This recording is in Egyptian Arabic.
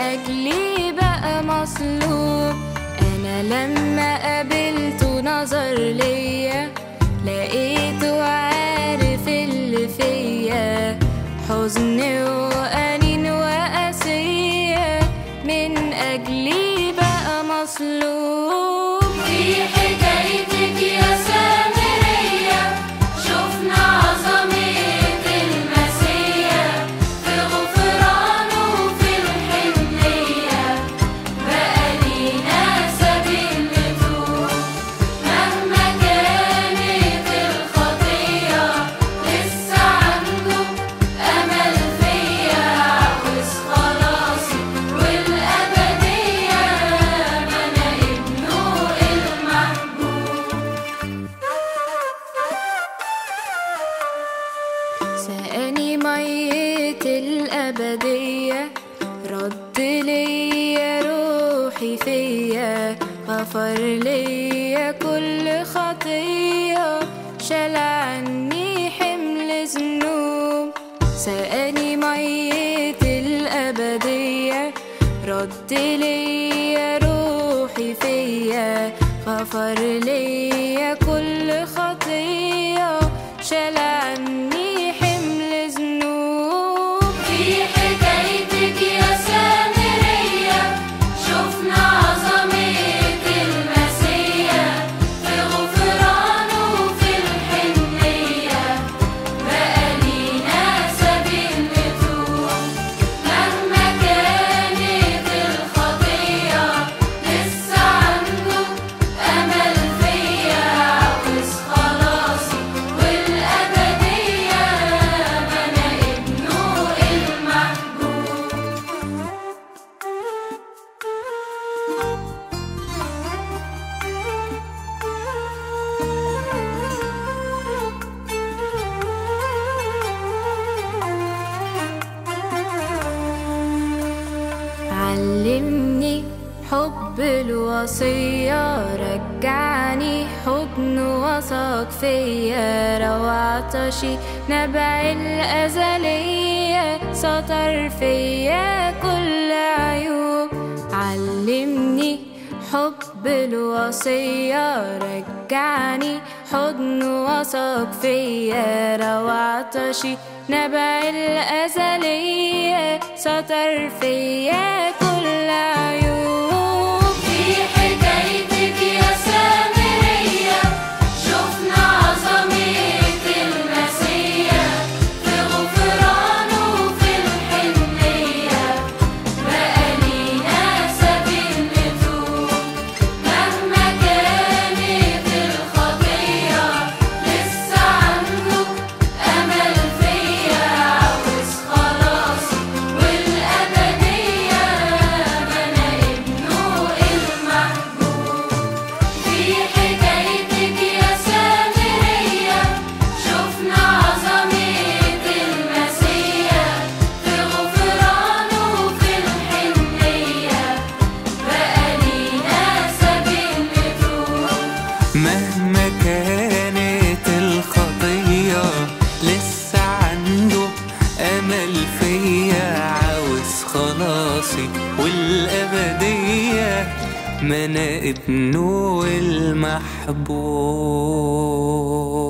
أجلي بقى مصلوب أنا لما قابلته نظر ليا لقيته عارف اللي فيا حزن وأنين وقاسية من أجلي بقى مصلوب في حكايتك يا سامرية شفنا عظمة المسيح في غفرانه في الحنية بقى لينا سبيل نتوب مهما كانت الخطية لسه عنده أمل فيا عاوز خلاصي والأبدية ما أنا ابنه المحبوب سقاني مية الأبدية رد ليا روحي فيا غفر ليا كل خطية شال عني حمل ذنوب سقاني مية الأبدية رد ليا روحي فيا غفر ليا كل خطية شال عني حمل ذنوب في حكايتك يا سامرية شفنا عظمة المسيح في غفرانه في الحنية بقى لينا سبيل نتوب مهما كانت الخطية لسه عنده أمل فيا عاوز خلاصي والأبدية ما أنا ابنه المحبوب علمني حب الوصية رجعني حضن وثق فيا روى عطشي نبع الأزلية سطر فيا كل عيوب علمني حب الوصية رجعني حضن وثق فيا روى عطشي نبع الأزلية سطر فيا كل عيوب في حكايتك يا سامرية شفنا عظمة المسيح في غفرانه في الحنية بقى لينا سبيل نتوب مهما كانت الخطية لسه عنده أمل فيا عاوز خلاصي والأبدية ما أنا ابنه المحبوب في حكايتك يا سامرية شفنا عظمة المسيح في غفرانه في الحنية بقى لينا سبيل نتوب مهما كانت الخطية لسه عنده أمل فيا عاوز خلاصي والأبدية ما أنا ابنه المحبوب